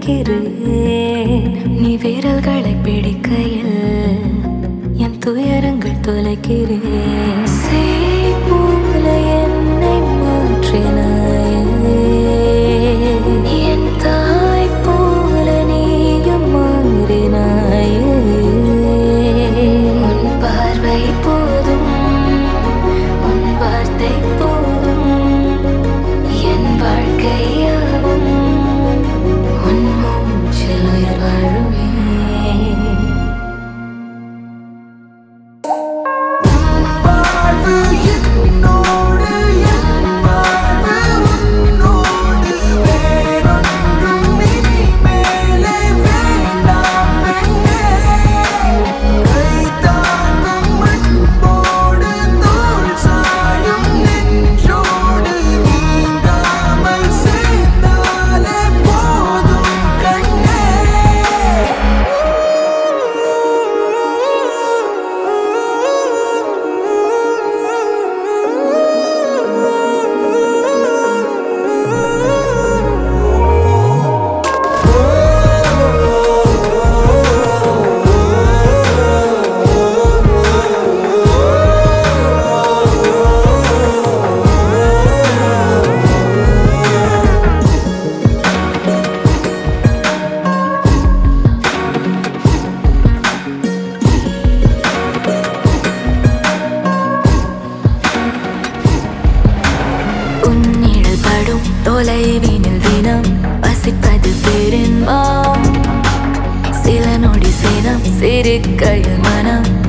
நினைக்கிறேன் நீ விரல்களை பிடிக்கையில் என் துயரங்கள் தொலைக்கிறேன் சேய் போல என்னை மாற்றினாயே என் தாய் போல நீயும் மாறினாயே உன் பார்வை போதும் உன் வார்த்தை போதும் என் வாழ்க்கையாவும் உன் மூச்சில் உயிர் வாழுமே வாழ்வு என்னோடு என் வாழ்வு உன்னோடு வேறொன்றும் இனி மேலே வேண்டாம் பெண்ணே கை தாங்கும் அன்போடு தோள் சாயும் நெஞ்சோடு நீங்காமல் சேர்ந்தாலே போதும் கண்ணே உன்னிழல் படும் தொலைவினில் தினம் வசிப்பது பெரும்பாம் சில நொடி சினம் சிரிக்கையில் மனம்